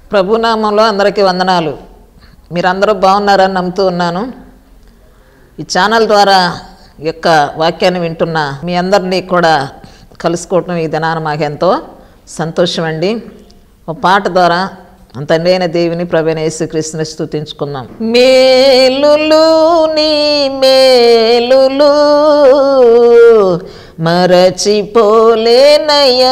ప్రభునామంలో అందరికీ వందనాలు మీరందరూ బాగున్నారని నమ్ముతూ ఉన్నాను ఈ ఛానల్ ద్వారా ఈ యొక్క వాక్యాన్ని వింటున్న మీ అందరినీ కూడా కలుసుకోవటం ఈ దినాన మాకెంతో సంతోషం అండి ఒక పాట ద్వారా తండ్రి అయిన దేవిని ప్రవీణ యేసుక్రీస్తుని స్తుతించుకుందాం మేలులు నీ మేలులు మరచిపోలేనయ్యా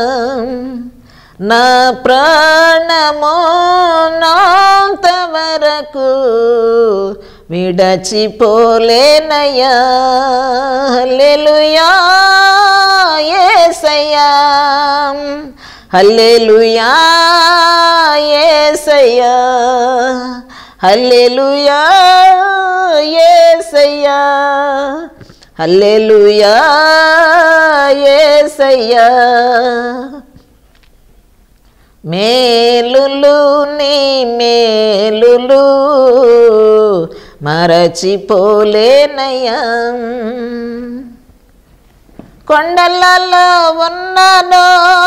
నా ప్రాణమో నాంత వరకు విడచిపోలేనయ్యా హల్లెలూయా యేసయ్యా హల్లెలూయా యేసయ్యా హల్లెలూయా యేసయ్యా హల్లెలూయా యేసయ్యా మేలులు నీ మేలులు మరచిపోలేనయ్యా కొండలలో ఉన్నాను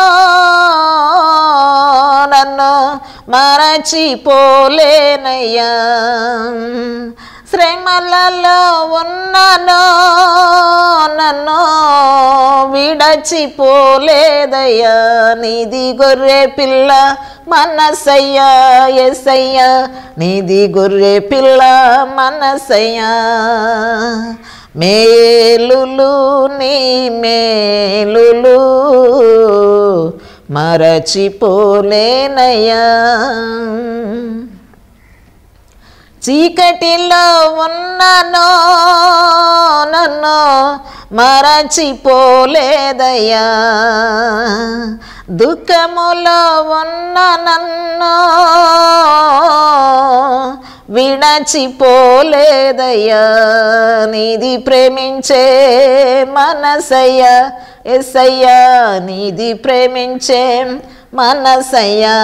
నన్ను మరచిపోలేనయ్యా శ్రమలలో ఉన్నాను నన్ను విడచిపోలేదయ్యా నీది గొర్రె పిల్ల మనసయ్యా ఎసయ్యా నీది గొర్రె పిల్ల మనసయ్యా మేలులు నీ మేలులు మరచిపోలేనయ్యా చీకటిలో ఉన్నాను నన్ను మరచిపోలేదయ్యా దుఃఖములో ఉన్న నన్ను విడచిపోలేదయ్యా నీది ప్రేమించే మనసయ్యా ఎస్సయ్యా నీది ప్రేమించే మనసయ్యా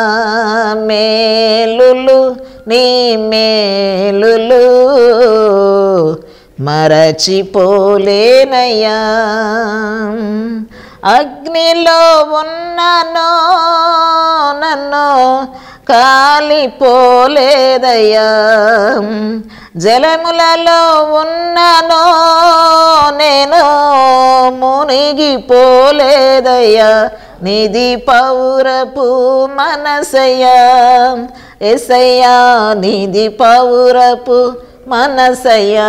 మేలులు నీ మేలులు మరచిపోలేనయ్యా అగ్నిలో ఉన్నాను నన్ను కాలిపోలేదయ్యా జలములలో ఉన్నాను నేను మునిగిపోలేదయ్యా నిధి పౌరపు మనసయ్యా ఎసయ్యా నిధి పౌరపు మనసయ్యా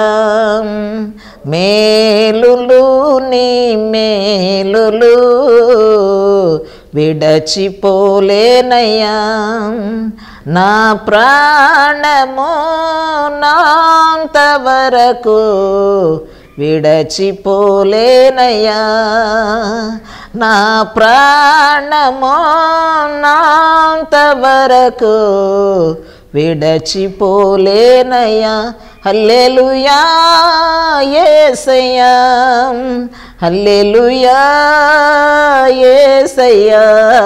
మేలులు నీ మేలులు విడచిపోలేనయ్యా నా ప్రాణము నాంత వరకు విడచిపోలేనయ్యా నా ప్రాణము నాంత వరకు విడచిపోలేనయ్యా హల్లెలూయా యేసయ్యా హల్లెలూయా యేసయ్యా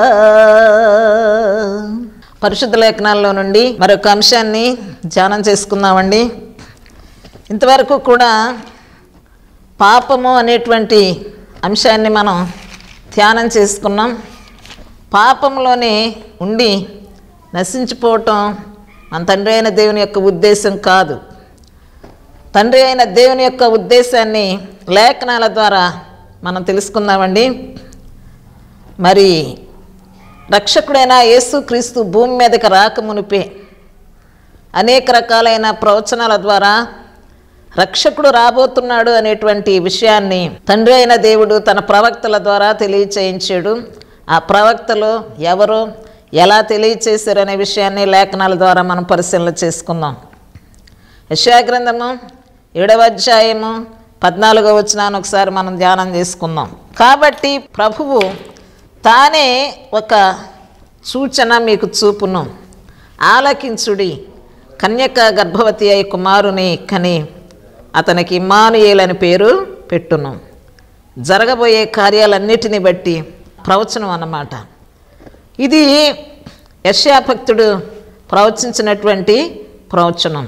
పరిశుద్ధ లేఖనాల్లో నుండి మరొక అంశాన్ని ధ్యానం చేసుకుందామండి ఇంతవరకు కూడా పాపము అనేటువంటి అంశాన్ని మనం ధ్యానం చేసుకున్నాం పాపంలోనే ఉండి నశించిపోవటం మన తండ్రి అయిన దేవుని యొక్క ఉద్దేశం కాదు తండ్రి అయిన దేవుని యొక్క ఉద్దేశాన్ని లేఖనాల ద్వారా మనం తెలుసుకుందామండి మరి రక్షకుడైన యేసుక్రీస్తు భూమి మీదకి రాకమునిపే అనేక రకాలైన ప్రవచనాల ద్వారా రక్షకుడు రాబోతున్నాడు అనేటువంటి విషయాన్ని తండ్రి అయిన దేవుడు తన ప్రవక్తల ద్వారా తెలియచేయించాడు ఆ ప్రవక్తలు ఎవరు ఎలా తెలియచేశారు అనే విషయాన్ని లేఖనాల ద్వారా మనం పరిశీలన చేసుకుందాం యశాగ్రంథము ఏడవ అధ్యాయము పద్నాలుగో వచ్చినాను ఒకసారి మనం ధ్యానం చేసుకుందాం కాబట్టి ప్రభువు తానే ఒక సూచన మీకు చూపును ఆలకించుడి కన్యక గర్భవతి అయి కుమారుని కని అతనికి ఇమ్మానుయేలని పేరు పెట్టును జరగబోయే కార్యాలన్నిటిని బట్టి ప్రవచనం అన్నమాట ఇది యశాభక్తుడు ప్రవచించినటువంటి ప్రవచనం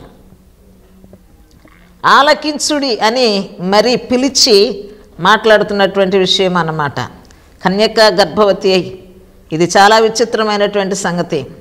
ఆలకించుడి అని మరి పిలిచి మాట్లాడుతున్నటువంటి విషయం అన్నమాట కన్యక గర్భవతి అయి ఇది చాలా విచిత్రమైనటువంటి సంగతి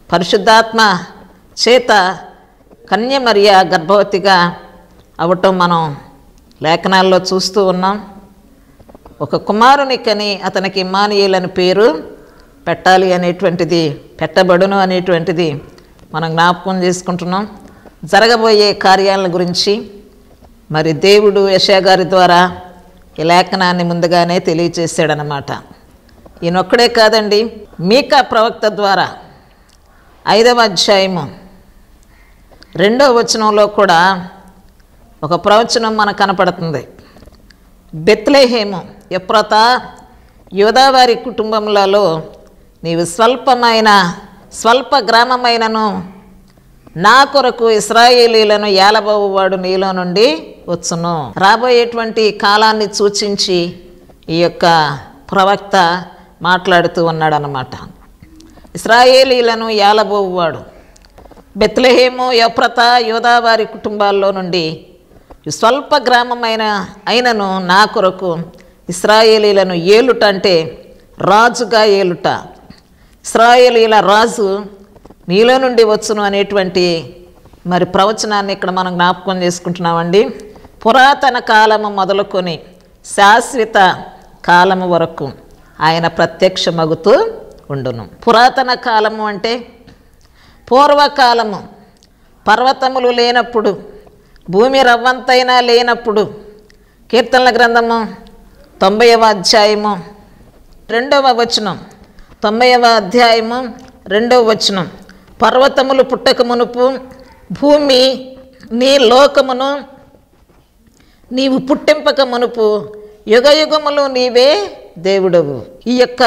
పరిశుద్ధాత్మ చేత కన్యమర్య గర్భవతిగా అవటం మనం లేఖనాల్లో చూస్తూ ఉన్నాం ఒక కుమారుని కని అతనికి ఇమ్మానియేల్ అని పేరు పెట్టాలి అనేటువంటిది పెట్టబడును అనేటువంటిది మనం జ్ఞాపకం చేసుకుంటున్నాం జరగబోయే కార్యాల గురించి మరి దేవుడు యశా గారి ద్వారా ఈ లేఖనాన్ని ముందుగానే తెలియచేశాడనమాట ఈయనొక్కడే కాదండి మీకా ప్రవక్త ద్వారా ఐదవ అధ్యాయము రెండో వచనంలో కూడా ఒక ప్రవచనం మనకు కనపడుతుంది బెత్లేహేము ఎప్రత యోదావారి కుటుంబములలో నీవు స్వల్పమైన స్వల్ప గ్రామమైనను నా కొరకు ఇస్రాయేలీలను ఏలబోవాడు నీలో నుండి వచ్చును రాబోయేటువంటి కాలాన్ని సూచించి ఈ యొక్క ప్రవక్త మాట్లాడుతూ ఉన్నాడనమాట ఇస్రాయేలీలను ఏలబోవాడు బెత్లెహేము యప్రత యోదావారి కుటుంబాల్లో నుండి ఈ స్వల్ప గ్రామమైన అయినను నా కొరకు ఇస్రాయేలీలను ఏలుట అంటే రాజుగా ఏలుట ఇస్రాయేలీల రాజు నీలో నుండి వచ్చును అనేటువంటి మరి ప్రవచనాన్ని ఇక్కడ మనం జ్ఞాపకం చేసుకుంటున్నామండి పురాతన కాలము మొదలుకొని శాశ్వత కాలము వరకు ఆయన ప్రత్యక్షమగుతూ ఉండును పురాతన కాలము అంటే పూర్వకాలము పర్వతములు లేనప్పుడు భూమి రవ్వంతైనా లేనప్పుడు కీర్తనల గ్రంథము తొంభైవ అధ్యాయము రెండవ వచనం తొంభైవ అధ్యాయము రెండవ వచనం పర్వతములు పుట్టక మునుపు భూమి నీ లోకమును నీవు పుట్టింపక మునుపు యుగ యుగములు నీవే దేవుడవు ఈ యొక్క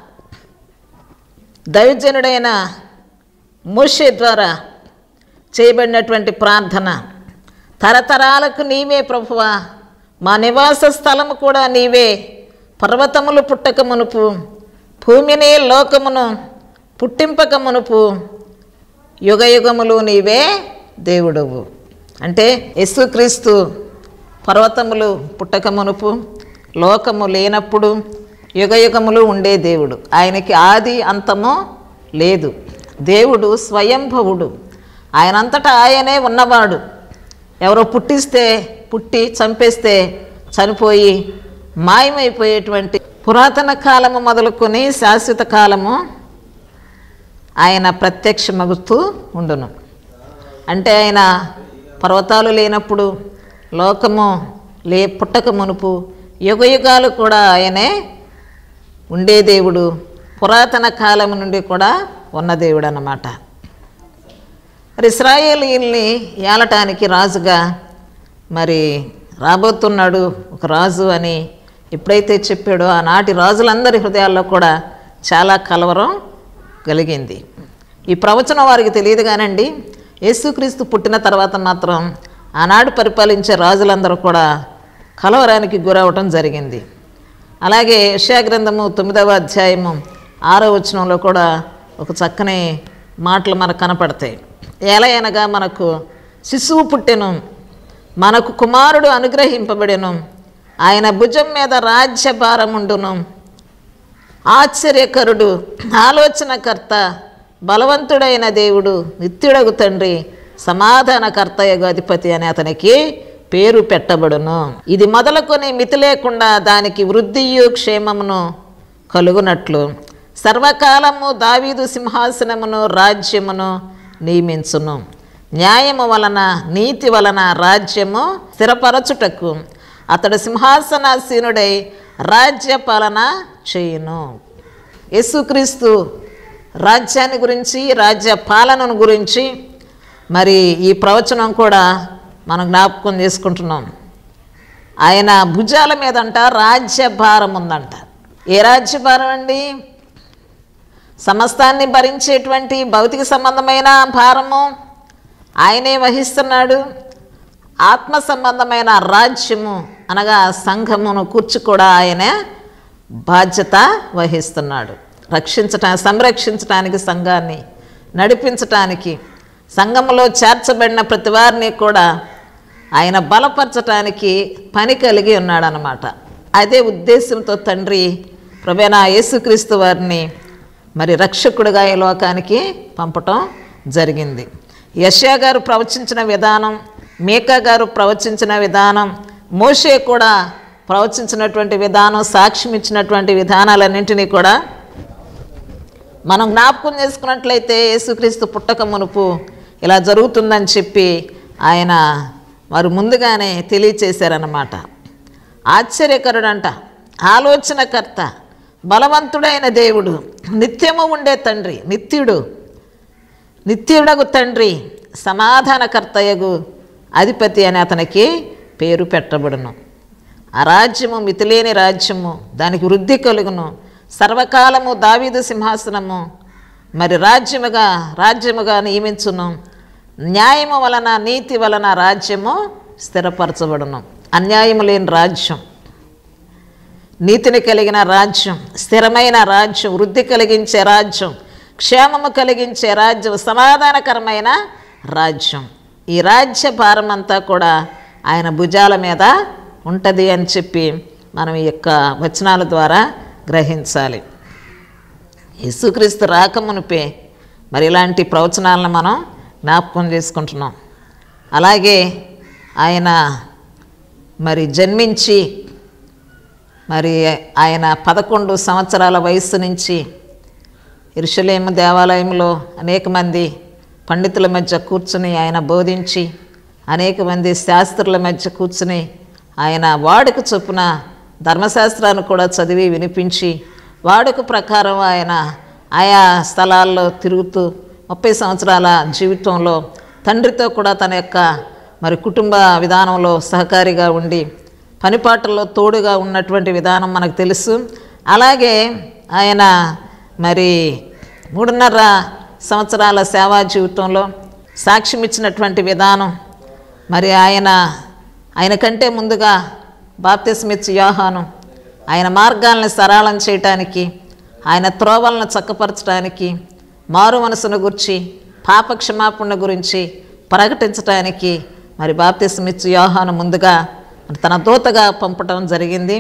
దైవజనుడైన మోషే ద్వారా చేయబడినటువంటి ప్రార్థన తరతరాలకు నీవే ప్రభువా మా నివాస స్థలము కూడా నీవే పర్వతములు పుట్టక మునుపు భూమిని లోకమును పుట్టింపక మునుపు యుగ యుగములు నీవే దేవుడవు అంటే యేసుక్రీస్తు పర్వతములు పుట్టక మునుపు లోకము లేనప్పుడు యుగ యుగములు ఉండే దేవుడు ఆయనకి ఆది అంతము లేదు దేవుడు స్వయంభవుడు ఆయనంతటా ఆయనే ఉన్నవాడు ఎవరో పుట్టిస్తే పుట్టి చంపేస్తే చనిపోయి మాయమైపోయేటువంటి పురాతన కాలము మొదలుకొని శాశ్వత కాలము ఆయన ప్రత్యక్షమగుతూ ఉండును అంటే ఆయన పర్వతాలు లేనప్పుడు లోకము లే పుట్టక మునుపు యుగ యుగాలు కూడా ఆయనే ఉండే దేవుడు పురాతన కాలం నుండి కూడా ఉన్న దేవుడు అన్నమాట మరి ఇస్రాయేలీల్ని ఏలటానికి రాజుగా మరి రాబోతున్నాడు ఒక రాజు అని ఎప్పుడైతే చెప్పాడో ఆనాటి రాజులందరి హృదయాల్లో కూడా చాలా కలవరం కలిగింది ఈ ప్రవచనం వారికి తెలియదు కానండి యేసుక్రీస్తు పుట్టిన తర్వాత మాత్రం ఆనాడు పరిపాలించే రాజులందరూ కూడా కలవరానికి గురవటం జరిగింది అలాగే యెషయా గ్రంథము తొమ్మిదవ అధ్యాయము ఆరో వచనంలో కూడా ఒక చక్కని మాటలు మనకు కనపడతాయి ఎలా అనగా మనకు శిశువు పుట్టెను మనకు కుమారుడు అనుగ్రహింపబడెను ఆయన భుజం మీద రాజ్యభారముండును ఆశ్చర్యకరుడు ఆలోచనకర్త బలవంతుడైన దేవుడు నిత్యుడగు తండ్రి సమాధానకర్తయగు అధిపతి అని అతనికి పేరు పెట్టబడును ఇది మొదలుకొని మితి లేకుండా దానికి వృద్ధియు క్షేమమును కలుగునట్లు సర్వకాలము దావీదు సింహాసనమును రాజ్యమును నియమించును న్యాయము వలన నీతి వలన రాజ్యము స్థిరపరచుటకు అతడు సింహాసనాసీనుడై రాజ్య పాలన చేయును యేసుక్రీస్తు రాజ్యాన్ని గురించి రాజ్య పాలనను గురించి మరి ఈ ప్రవచనం కూడా మనం జ్ఞాపకం చేసుకుంటున్నాం ఆయన భుజాల మీదంట రాజ్యభారం ఉందంట ఏ రాజ్యభారం అండి సమస్తాన్ని భరించేటువంటి భౌతిక సంబంధమైన భారము ఆయనే వహిస్తున్నాడు ఆత్మ సంబంధమైన రాజ్యము అనగా సంఘమును కూర్చు కూడా ఆయనే బాధ్యత వహిస్తున్నాడు రక్షించట సంరక్షించటానికి సంఘాన్ని నడిపించటానికి సంఘములో చేర్చబడిన ప్రతి వారిని కూడా ఆయన బలపరచటానికి పని కలిగి ఉన్నాడనమాట అదే ఉద్దేశంతో తండ్రి ప్రభేనా యేసుక్రీస్తు వారిని మరి రక్షకుడిగా ఈ లోకానికి పంపటం జరిగింది యష్యా గారు ప్రవచించిన విధానం మేకా గారు ప్రవచించిన విధానం మోషే కూడా ప్రవచించినటువంటి విధానం సాక్ష్యం ఇచ్చినటువంటి విధానాలన్నింటినీ కూడా మనం జ్ఞాపకం చేసుకున్నట్లయితే యేసుక్రీస్తు పుట్టక మునుపు ఇలా జరుగుతుందని చెప్పి ఆయన వారు ముందుగానే తెలియచేశారన్నమాట ఆశ్చర్యకరుడంట ఆలోచనకర్త బలవంతుడైన దేవుడు నిత్యము ఉండే తండ్రి నిత్యుడు నిత్యుడగు తండ్రి సమాధానకర్తయగు అధిపతి అని అతనికి పేరు పెట్టబడును ఆ రాజ్యము మితిలేని రాజ్యము దానికి వృద్ధి కలుగును సర్వకాలము దావీదు సింహాసనము మరి రాజ్యముగా రాజ్యముగా నియమించును న్యాయము వలన నీతి వలన రాజ్యము స్థిరపరచబడును అన్యాయము లేని రాజ్యం నీతిని కలిగిన రాజ్యం స్థిరమైన రాజ్యం వృద్ధి కలిగించే రాజ్యం క్షేమము కలిగించే రాజ్యం సమాధానకరమైన రాజ్యం ఈ రాజ్య భారం అంతా కూడా ఆయన భుజాల మీద ఉంటుంది అని చెప్పి మనం ఈ యొక్క వచనాల ద్వారా గ్రహించాలి యేసుక్రీస్తు రాకమునిపే మరి ఇలాంటి ప్రవచనాలను మనం జ్ఞాపకం చేసుకుంటున్నాం అలాగే ఆయన మరి జన్మించి మరి ఆయన పదకొండు సంవత్సరాల వయస్సు నుంచి ఇరుషలేము దేవాలయంలో అనేక మంది పండితుల మధ్య కూర్చుని ఆయన బోధించి అనేక మంది శాస్త్రుల మధ్య కూర్చుని ఆయన వాడుక చొప్పున ధర్మశాస్త్రాన్ని కూడా చదివి వినిపించి వాడుక ప్రకారం ఆయన ఆయా స్థలాల్లో తిరుగుతూ ముప్పై సంవత్సరాల జీవితంలో తండ్రితో కూడా తన యొక్క మరి కుటుంబ విధానంలో సహకారిగా ఉండి పనిపాటల్లో తోడుగా ఉన్నటువంటి విధానం మనకు తెలుసు అలాగే ఆయన మరి మూడున్నర సంవత్సరాల సేవా జీవితంలో సాక్ష్యం ఇచ్చినటువంటి విధానం మరి ఆయన ఆయన కంటే ముందుగా బాప్తిస్మిత్ యోహాను ఆయన మార్గాలను సరళం చేయటానికి ఆయన త్రోవలను చక్కపరచడానికి మారు మనసును గురించి పాప క్షమాపణ గురించి ప్రకటించడానికి మరి బాప్తిస్మిత్ యోహాను ముందుగా తన దూతగా పంపటం జరిగింది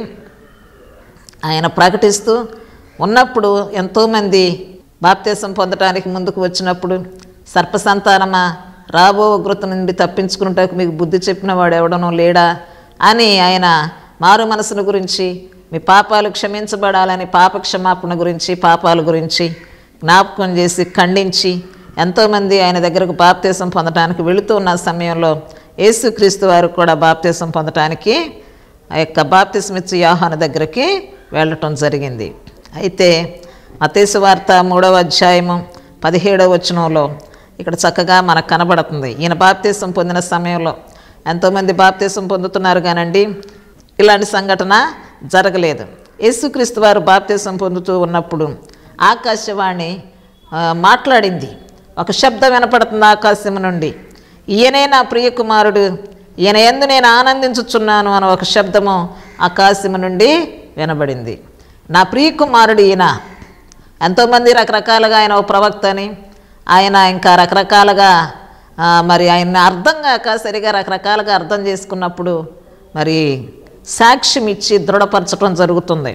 ఆయన ప్రకటిస్తూ ఉన్నప్పుడు ఎంతోమంది బాప్తీసం పొందడానికి ముందుకు వచ్చినప్పుడు సర్పసంతానమా రాబో ఉగ్రత నుండి తప్పించుకుంటాకు మీకు బుద్ధి చెప్పిన వాడు ఎవడనో లేడా అని ఆయన మారు మనసును గురించి మీ పాపాలు క్షమించబడాలని పాప క్షమాపణ గురించి పాపాల గురించి జ్ఞాపకం చేసి ఖండించి ఎంతోమంది ఆయన దగ్గరకు బాప్తీసం పొందడానికి వెళుతూ ఉన్న సమయంలో యేసుక్రీస్తు వారు కూడా బాప్తీసం పొందడానికి ఆ యొక్క బాప్తిస్మిత్ యోహాను దగ్గరికి వెళ్ళటం జరిగింది అయితే మతేసు వార్త మూడవ అధ్యాయము పదిహేడవ వచనంలో ఇక్కడ చక్కగా మనకు కనబడుతుంది ఈయన బాప్తీసం పొందిన సమయంలో ఎంతోమంది బాప్తీసం పొందుతున్నారు కానండి ఇలాంటి సంఘటన జరగలేదు యేసుక్రీస్తు వారు బాప్తీసం పొందుతూ ఉన్నప్పుడు ఆకాశవాణి ఆ, మాట్లాడింది ఒక శబ్దం వినపడుతుంది ఆకాశం నుండి ఈయనే నా ప్రియ కుమారుడు ఈయన ఎందు నేను ఆనందించుచున్నాను అని ఒక శబ్దము ఆకాశము నుండి వినబడింది నా ప్రియ కుమారుడు ఈయన ఎంతోమంది రకరకాలుగా ఆయన ఓ ప్రవక్త అని ఆయన ఇంకా రకరకాలుగా ఆ, మరి ఆయన అర్థం కాక సరిగా రకరకాలుగా అర్థం చేసుకున్నప్పుడు మరి సాక్ష్యం ఇచ్చి దృఢపరచడం జరుగుతుంది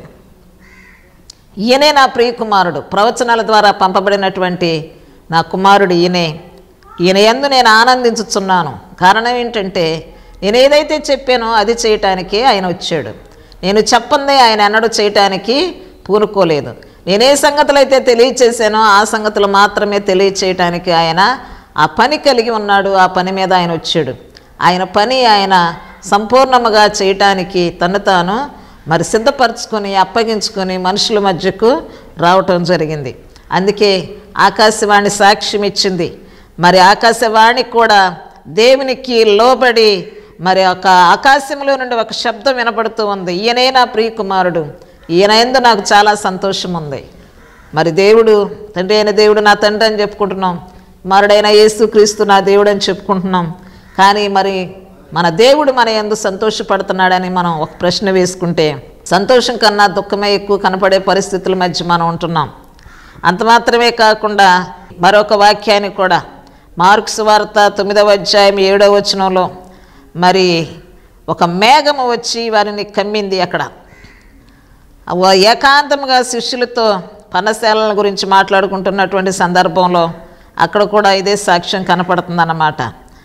ఈయనే నా ప్రియ కుమారుడు ప్రవచనాల ద్వారా పంపబడినటువంటి నా కుమారుడు ఈయనే ఈయన ఎందు నేను ఆనందించుచున్నాను కారణం ఏంటంటే నేను ఏదైతే చెప్పానో అది చేయటానికి ఆయన వచ్చాడు నేను చెప్పందే ఆయన ఎన్నడూ చేయటానికి పూనుకోలేదు నేనే సంగతులు అయితే తెలియచేశానో ఆ సంగతులు మాత్రమే తెలియచేయటానికి ఆయన ఆ పని కలిగి ఉన్నాడు ఆ పని మీద ఆయన వచ్చాడు ఆయన పని ఆయన సంపూర్ణముగా చేయటానికి తను తాను మరి సిద్ధపరచుకొని అప్పగించుకొని మనుషుల మధ్యకు రావటం జరిగింది అందుకే ఆకాశవాణి సాక్ష్యం ఇచ్చింది మరి ఆకాశవాణి కూడా దేవునికి లోబడి మరి ఒక ఆకాశంలో నుండి ఒక శబ్దం వినపడుతూ ఉంది ఈయనే నా ప్రియ కుమారుడు ఈయన ఎందు నాకు చాలా సంతోషం ఉంది మరి దేవుడు తండ్రి అయిన దేవుడు నా తండ్రి అని చెప్పుకుంటున్నాం మరుడైన యేసు క్రీస్తు నా దేవుడు అని చెప్పుకుంటున్నాం కానీ మరి మన దేవుడు మన ఎందు సంతోషపడుతున్నాడని మనం ఒక ప్రశ్న వేసుకుంటే సంతోషం కన్నా దుఃఖమే ఎక్కువ కనపడే పరిస్థితుల మధ్య మనం ఉంటున్నాం అంత మాత్రమే కాకుండా మరొక వాక్యాన్ని కూడా మార్క్స్ వార్త తొమ్మిదవ అధ్యాయం ఏడవ వచనంలో మరి ఒక మేఘము వచ్చి వారిని కమ్మింది అక్కడ వ- ఏకాంతముగా శిష్యులతో పన్నశాలల గురించి మాట్లాడుకుంటున్నటువంటి సందర్భంలో అక్కడ కూడా ఇదే సాక్ష్యం కనపడుతుందన్నమాట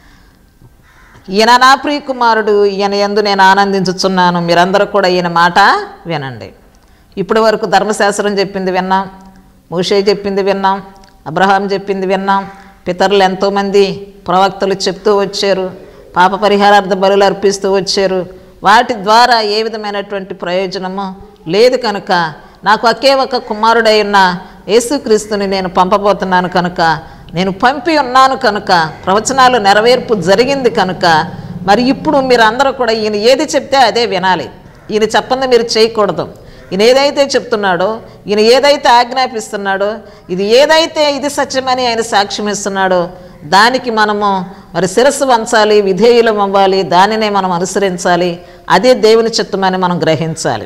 ఈయన నా ప్రియ కుమారుడు ఈయన ఎందు నేను ఆనందించుచున్నాను మీరందరూ కూడా ఈయన మాట వినండి ఇప్పటి వరకు ధర్మశాస్త్రం చెప్పింది విన్నాం మోషే చెప్పింది విన్నాం అబ్రహాం చెప్పింది విన్నాం పితరులు ఎంతోమంది ప్రవక్తలు చెప్తూ వచ్చారు పాప పరిహారార్థ బలులు అర్పిస్తూ వచ్చారు వాటి ద్వారా ఏ విధమైనటువంటి ప్రయోజనము లేదు కనుక నాకు ఒకే ఒక కుమారుడై ఉన్న యేసుక్రీస్తుని నేను పంపబోతున్నాను కనుక నేను పంపి ఉన్నాను కనుక ప్రవచనాలు నెరవేర్పు జరిగింది కనుక మరి ఇప్పుడు మీరు అందరూ కూడా ఈయన ఏది చెప్తే అదే వినాలి ఈయన చెప్పంది మీరు చేయకూడదు ఈయన ఏదైతే చెప్తున్నాడో ఈయన ఏదైతే ఆజ్ఞాపిస్తున్నాడో ఇది ఏదైతే ఇది సత్యమని ఆయన సాక్ష్యం ఇస్తున్నాడో దానికి మనము మరి శిరస్సు వంచాలి విధేయులం అవ్వాలి దానినే మనం అనుసరించాలి అదే దేవుని చిత్తమని మనం గ్రహించాలి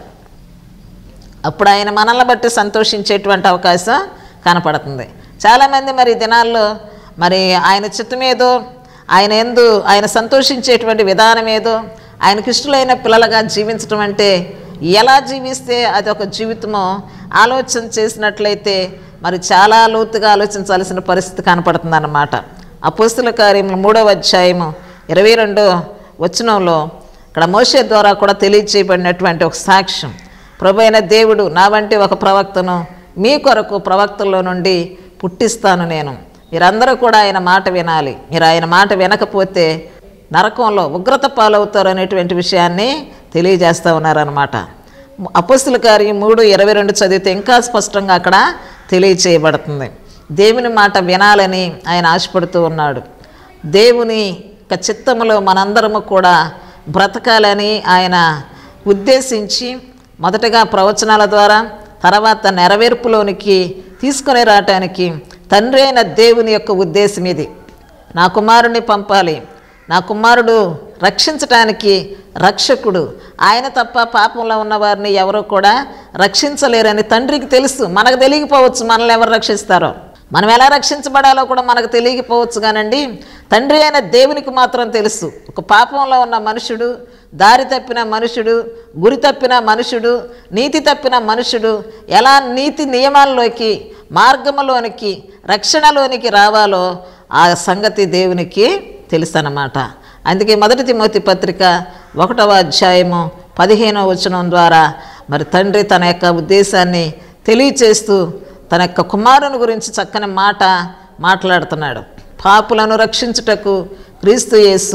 అప్పుడు ఆయన మనల్ని బట్టి సంతోషించేటువంటి అవకాశం కనపడుతుంది చాలామంది మరి ఈ దినాల్లో మరి ఆయన చిత్తమేదో ఆయన ఎందు ఆయన సంతోషించేటువంటి విధానం ఏదో ఆయనకి ఇష్టలైన పిల్లలుగా జీవించడం అంటే ఎలా జీవిస్తే అది ఒక జీవితమో ఆలోచన చేసినట్లయితే మరి చాలా లోతుగా ఆలోచించాల్సిన పరిస్థితి కనపడుతుంది అన్నమాట అపోస్తుల కార్యములు మూడవ అధ్యాయము ఇరవై రెండో వచనంలో ఇక్కడ మోషే ద్వారా కూడా తెలియచేయబడినటువంటి ఒక సాక్ష్యం ప్రభు అయిన దేవుడు నా వంటి ఒక ప్రవక్తను మీ కొరకు ప్రవక్తల్లో నుండి పుట్టిస్తాను నేను మీరందరూ కూడా ఆయన మాట వినాలి మీరు ఆయన మాట వినకపోతే నరకంలో ఉగ్రత పాలవుతారు అనేటువంటి విషయాన్ని తెలియజేస్తూ ఉన్నారనమాట అపస్తుల కార్యం మూడు ఇరవై రెండు చదివితే ఇంకా స్పష్టంగా అక్కడ తెలియచేయబడుతుంది దేవుని మాట వినాలని ఆయన ఆశపడుతూ ఉన్నాడు దేవుని యొక్క చిత్తములో మనందరము కూడా బ్రతకాలని ఆయన ఉద్దేశించి మొదటగా ప్రవచనాల ద్వారా తర్వాత నెరవేర్పులోనికి తీసుకొని రావటానికి తండ్రి అయిన దేవుని యొక్క ఉద్దేశం ఇది నా కుమారుణ్ణి పంపాలి నా కుమారుడు రక్షించటానికి రక్షకుడు ఆయన తప్ప పాపంలో ఉన్న వారిని ఎవరు కూడా రక్షించలేరని తండ్రికి తెలుసు మనకు తెలియకపోవచ్చు మనల్ని ఎవరు రక్షిస్తారో మనం ఎలా రక్షించబడాలో కూడా మనకు తెలియకపోవచ్చు కానండి తండ్రి అయిన దేవునికి మాత్రం తెలుసు ఒక పాపంలో ఉన్న మనుషుడు దారి తప్పిన మనుషుడు గురి తప్పిన మనుషుడు నీతి తప్పిన మనుషుడు ఎలా నీతి నియమాల్లోకి మార్గంలోనికి రక్షణలోనికి రావాలో ఆ సంగతి దేవునికి తెలుసు అన్నమాట అందుకే మొదటి తిమోతి పత్రిక ఒకటవ అధ్యాయము పదిహేనవ వచనం ద్వారా మరి తండ్రి తన యొక్క ఉద్దేశాన్ని తెలియచేస్తూ తన యొక్క కుమారుని గురించి చక్కని మాట మాట్లాడుతున్నాడు పాపులను రక్షించుటకు క్రీస్తు యేసు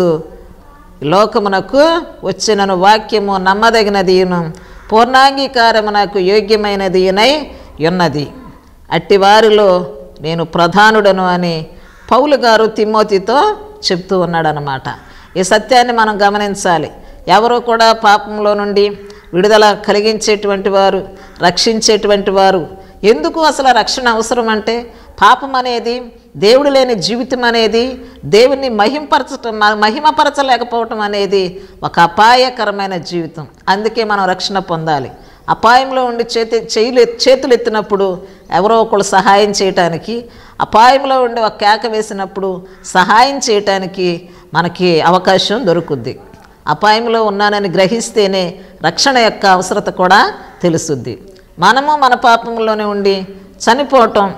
లోకమునకు వచ్చినను వాక్యము నమ్మదగినదియును పూర్ణాంగీకారమునకు యోగ్యమైనదియునై ఉన్నది అట్టి వారిలో నేను ప్రధానుడను అని పౌలు గారు తిమ్మోతితో చెప్తూ ఉన్నాడనమాట ఈ సత్యాన్ని మనం గమనించాలి ఎవరో కూడా పాపంలో నుండి విడుదల కలిగించేటువంటి వారు రక్షించేటువంటి వారు ఎందుకు అసలు రక్షణ అవసరం అంటే పాపం అనేది దేవుడు లేని జీవితం అనేది దేవుని మహింపరచటం మ- మహిమపరచలేకపోవటం అనేది ఒక అపాయకరమైన జీవితం అందుకే మనం రక్షణ పొందాలి అపాయంలో ఉండి చేతి చేతులు చేతులు ఎత్తినప్పుడు ఎవరో ఒకళ్ళు సహాయం చేయటానికి అపాయంలో ఉండి ఒక కేక వేసినప్పుడు సహాయం చేయటానికి మనకి అవకాశం దొరుకుద్ది అపాయంలో ఉన్నానని గ్రహిస్తేనే రక్షణ యొక్క అవసరత కూడా తెలుసుద్ది మనము మన పాపంలోనే ఉండి చనిపోవటం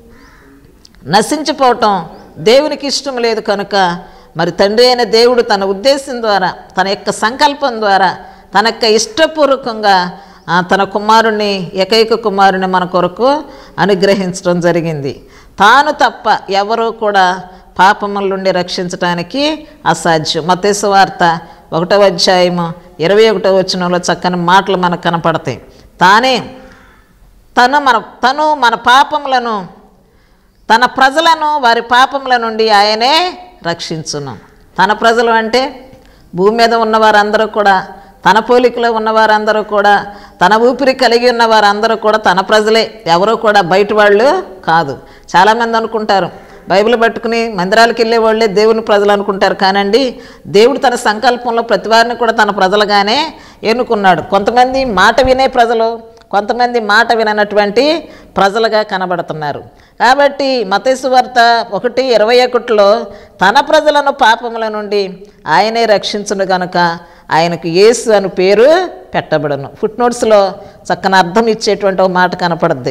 నశించిపోవటం దేవునికి ఇష్టం లేదు కనుక మరి తండ్రి అయిన దేవుడు తన ఉద్దేశం ద్వారా తన యొక్క సంకల్పం ద్వారా తన యొక్క ఇష్టపూర్వకంగా ఆ, తన కుమారుణ్ణి ఏకైక కుమారుని మన కొరకు అనుగ్రహించడం జరిగింది తాను తప్ప ఎవరూ కూడా పాపముల నుండి రక్షించడానికి అసాధ్యం మతేసు వార్త ఒకటవ అధ్యాయము ఇరవై ఒకటో వచనంలో చక్కని మాటలు మనకు కనపడతాయి తానే తను మన తను మన పాపములను తన ప్రజలను వారి పాపముల నుండి ఆయనే రక్షించును తన ప్రజలు అంటే భూమి మీద ఉన్న వారందరూ కూడా తన పోలికలో ఉన్న వారందరూ కూడా తన ఊపిరి కలిగి ఉన్న వారందరూ కూడా తన ప్రజలే ఎవరో కూడా బయట వాళ్ళు కాదు చాలామంది అనుకుంటారు బైబిల్ పట్టుకుని మందిరాలకు వెళ్ళే వాళ్ళే దేవుని ప్రజలు అనుకుంటారు కానండి దేవుడు తన సంకల్పంలో ప్రతి వారిని కూడా తన ప్రజలుగానే ఎన్నుకున్నాడు కొంతమంది మాట వినే ప్రజలు కొంతమంది మాట విననటువంటి ప్రజలుగా కనబడుతున్నారు కాబట్టి మతేసు వార్త ఒకటి ఇరవై ఒకటిలో తన ప్రజలను పాపముల నుండి ఆయనే రక్షించును గనుక ఆయనకు యేసు అని పేరు పెట్టబడను ఫుట్ నోట్స్లో చక్కని అర్థం ఇచ్చేటువంటి ఒక మాట కనపడుద్ది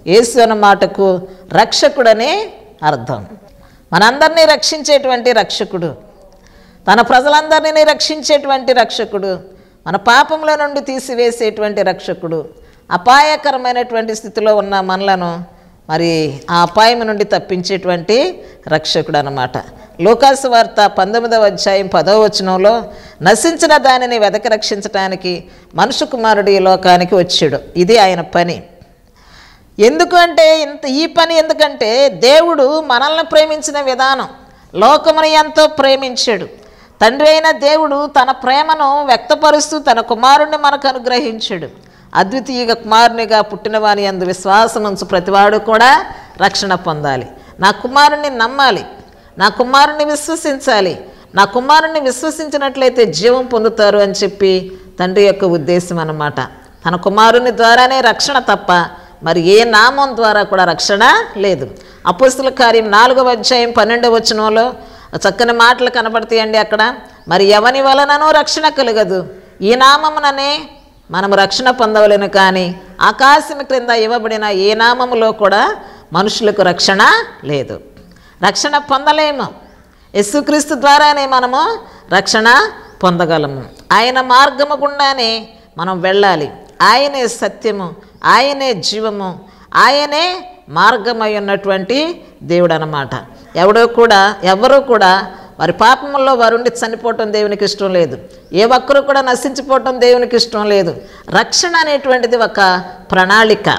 యేసు అన్న మాటకు రక్షకుడనే అర్థం మనందరినీ రక్షించేటువంటి రక్షకుడు తన ప్రజలందరినీ రక్షించేటువంటి రక్షకుడు మన పాపంలో నుండి తీసివేసేటువంటి రక్షకుడు అపాయకరమైనటువంటి స్థితిలో ఉన్న మనలను మరి ఆ అపాయం నుండి తప్పించేటువంటి రక్షకుడు అనమాట లోకాసు వార్త పంతొమ్మిదవ అధ్యాయం పదవ వచనంలో నశించిన దానిని వెదకి రక్షించటానికి మనుషు కుమారుడు ఈ లోకానికి వచ్చాడు ఇది ఆయన పని ఎందుకంటే ఇంత ఈ పని ఎందుకంటే దేవుడు మనల్ని ప్రేమించిన విధానం లోకముని ఎంతో ప్రేమించాడు తండ్రి అయిన దేవుడు తన ప్రేమను వ్యక్తపరుస్తూ తన కుమారుణ్ణి మనకు అనుగ్రహించాడు అద్వితీయ కుమారునిగా పుట్టినవాని అందు విశ్వాసముంచు ప్రతివాడు కూడా రక్షణ పొందాలి నా కుమారుణ్ణి నమ్మాలి నా కుమారుణ్ణి విశ్వసించాలి నా కుమారుణ్ణి విశ్వసించినట్లయితే జీవం పొందుతారు అని చెప్పి తండ్రి యొక్క ఉద్దేశం అన్నమాట తన కుమారుని ద్వారానే రక్షణ తప్ప మరి ఏ నామం ద్వారా కూడా రక్షణ లేదు అపోస్తుల కార్యం నాలుగవ అధ్యాయం పన్నెండవ వచనంలో చక్కని మాటలు కనబడతాయండి అక్కడ మరి ఎవని వలననో రక్షణ కలగదు ఈ నామముననే మనము రక్షణ పొందవలేను కానీ ఆకాశం క్రింద ఇవ్వబడిన ఏ నామములో కూడా మనుషులకు రక్షణ లేదు రక్షణ పొందలేము యేసుక్రీస్తు ద్వారానే మనము రక్షణ పొందగలము ఆయన మార్గము గుండానే మనం వెళ్ళాలి ఆయనే సత్యము ఆయనే జీవము ఆయనే మార్గమై ఉన్నటువంటి దేవుడు అన్నమాట ఎవడో కూడా ఎవరూ కూడా వారి పాపముల్లో వారుండి చనిపోవటం దేవునికి ఇష్టం లేదు ఏ ఒక్కరు కూడా నశించిపోవటం దేవునికి ఇష్టం లేదు రక్షణ అనేటువంటిది ఒక ప్రణాళిక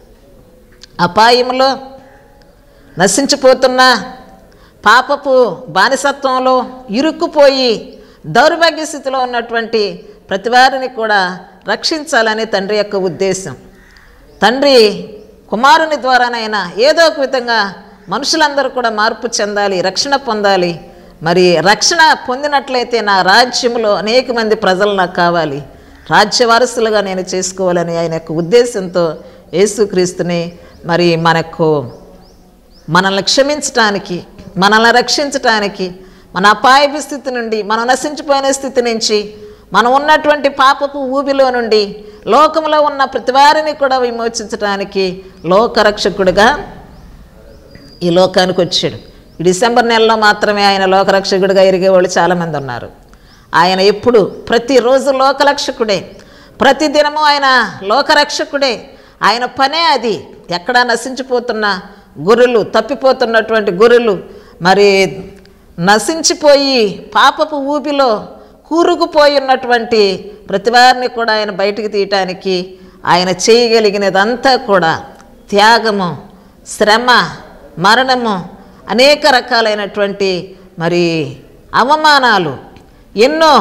అపాయంలో నశించిపోతున్న పాపపు బానిసత్వంలో ఇరుక్కుపోయి దౌర్భాగ్య స్థితిలో ఉన్నటువంటి ప్రతివారిని కూడా రక్షించాలని తండ్రి యొక్క ఉద్దేశం తండ్రి కుమారుని ద్వారానైనా ఏదో ఒక విధంగా మనుషులందరూ కూడా మార్పు చెందాలి రక్షణ పొందాలి మరి రక్షణ పొందినట్లయితే నా రాజ్యంలో అనేక మంది ప్రజలు నాకు కావాలి రాజ్య వారసులుగా నేను చేసుకోవాలని ఆయన యొక్క ఉద్దేశంతో యేసుక్రీస్తుని మరి మనకు మనల్ని క్షమించటానికి మనల్ని రక్షించటానికి మన అపాయపు స్థితి నుండి మనం నశించిపోయిన స్థితి నుంచి మనం ఉన్నటువంటి పాపపు ఊబిలో నుండి లోకంలో ఉన్న ప్రతి వారిని కూడా విమోచించడానికి లోకరక్షకుడిగా ఈ లోకానికి వచ్చాడు ఈ డిసెంబర్ నెలలో మాత్రమే ఆయన లోకరక్షకుడిగా ఎరిగేవాళ్ళు చాలామంది ఉన్నారు ఆయన ఎప్పుడు ప్రతిరోజు లోకరక్షకుడే ప్రతిదినము ఆయన లోకరక్షకుడే ఆయన పనే అది ఎక్కడా నశించిపోతున్న గొర్రెలు తప్పిపోతున్నటువంటి గొర్రెలు మరి నశించిపోయి పాపపు ఊపిలో కూరుకుపోయి ఉన్నటువంటి ప్రతివారిని కూడా ఆయన బయటికి తీయటానికి ఆయన చేయగలిగినదంతా కూడా త్యాగము శ్రమ మరణము అనేక రకాలైనటువంటి మరి అవమానాలు ఎన్నో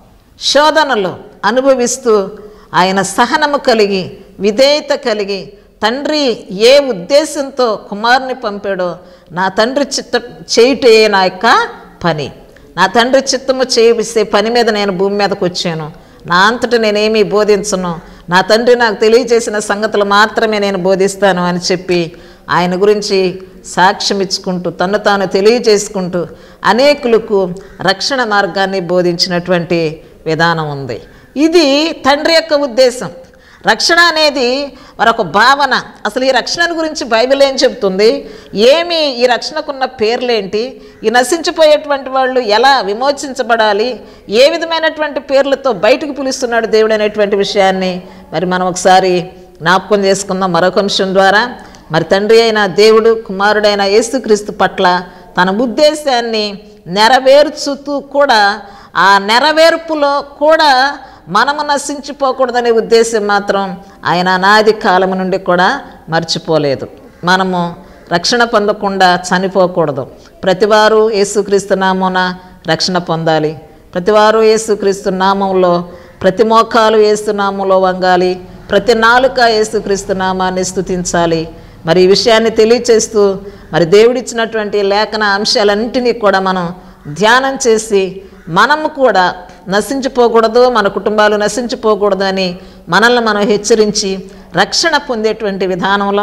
శోధనలు అనుభవిస్తూ ఆయన సహనము కలిగి విధేయత కలిగి తండ్రి ఏ ఉద్దేశంతో కుమారుని పంపాడో నా తండ్రి చిత్త చేయుటే నా యొక్క పని నా తండ్రి చిత్తము చేసే పని మీద నేను భూమి మీదకి వచ్చాను నా అంతట నేనేమీ బోధించను నా తండ్రి నాకు తెలియజేసిన సంగతులు మాత్రమే నేను బోధిస్తాను అని చెప్పి ఆయన గురించి సాక్ష్యం ఇచ్చుకుంటూ తను తాను తెలియజేసుకుంటూ అనేకులకు రక్షణ మార్గాన్ని బోధించినటువంటి విధానం ఉంది ఇది తండ్రి యొక్క ఉద్దేశం రక్షణ అనేది మరొక భావన అసలు ఈ రక్షణ గురించి బైబిల్ ఏం చెప్తుంది ఏమి ఈ రక్షణకున్న పేర్లేంటి ఈ నశించిపోయేటువంటి వాళ్ళు ఎలా విమోచించబడాలి ఏ విధమైనటువంటి పేర్లతో బయటకు పిలుస్తున్నాడు దేవుడు అనేటువంటి విషయాన్ని మరి మనం ఒకసారి జ్ఞాపకం చేసుకుందాం మరొక అంశం ద్వారా మరి తండ్రి అయిన దేవుడు కుమారుడైన యేసుక్రీస్తు పట్ల తన ఉద్దేశాన్ని నెరవేర్చుతూ కూడా ఆ నెరవేర్పులో కూడా మనము నశించిపోకూడదనే ఉద్దేశం మాత్రం ఆయన అనాది కాలం నుండి కూడా మర్చిపోలేదు మనము రక్షణ పొందకుండా చనిపోకూడదు ప్రతివారు యేసుక్రీస్తు నామమున రక్షణ పొందాలి ప్రతివారు యేసుక్రీస్తు నామంలో ప్రతి మోకాలు యేసు నామంలో వంగాలి ప్రతి నాలుక యేసుక్రీస్తు నామాన్ని స్తుతించాలి మరి ఈ విషయాన్ని తెలియచేస్తూ మరి దేవుడిచ్చినటువంటి లేఖన అంశాలన్నింటినీ కూడా మనం ధ్యానం చేసి మనము కూడా నశించిపోకూడదు మన కుటుంబాలు నశించిపోకూడదు అని మనల్ని మనం హెచ్చరించి రక్షణ పొందేటువంటి విధానంలో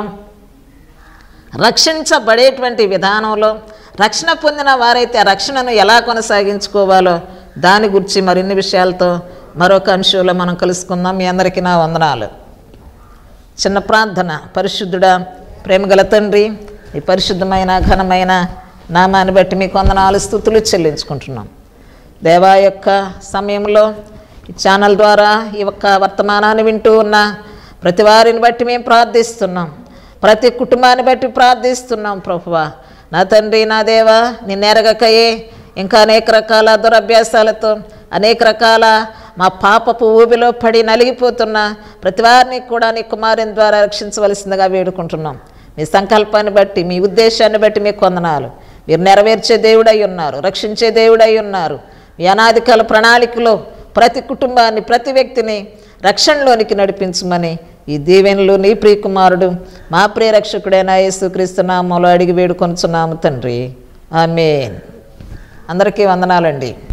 రక్షించబడేటువంటి విధానంలో రక్షణ పొందిన వారైతే ఆ రక్షణను ఎలా కొనసాగించుకోవాలో దాని గురించి మరిన్ని విషయాలతో మరొక అంశంలో మనం కలుసుకుందాం మీ అందరికీ నా వందనాలు చిన్న ప్రార్థన పరిశుద్ధుడా ప్రేమగల తండ్రి ఈ పరిశుద్ధమైన ఘనమైన నామాన్ని బట్టి మీకు వందనాలు స్థుతులు చెల్లించుకుంటున్నాం దేవా యొక్క సమయంలో ఈ ఛానల్ ద్వారా ఈ యొక్క వర్తమానాన్ని వింటూ ఉన్న ప్రతి వారిని బట్టి మేము ప్రార్థిస్తున్నాం ప్రతి కుటుంబాన్ని బట్టి ప్రార్థిస్తున్నాం ప్రభువా నా తండ్రి నా దేవా నిన్నెరగకయే ఇంకా అనేక రకాల దురభ్యాసాలతో అనేక రకాల మా పాపపు ఊబిలో పడి నలిగిపోతున్న ప్రతి వారిని కూడా నీ కుమారుని ద్వారా రక్షించవలసిందిగా వేడుకుంటున్నాం మీ సంకల్పాన్ని బట్టి మీ ఉద్దేశాన్ని బట్టి మీకు వందనాలు మీరు నెరవేర్చే దేవుడై ఉన్నారు రక్షించే దేవుడై ఉన్నారు మీ అనాదికాల ప్రణాళికలో ప్రతి కుటుంబాన్ని ప్రతి వ్యక్తిని రక్షణలోనికి నడిపించమని ఈ దీవెనలు నీ ప్రియకుమారుడు మా ప్రియ రక్షకుడైన యేసుక్రీస్తు నామంలో అడిగి వేడుకొనుచున్నాము తండ్రి ఆమేన్ అందరికీ వందనాలండి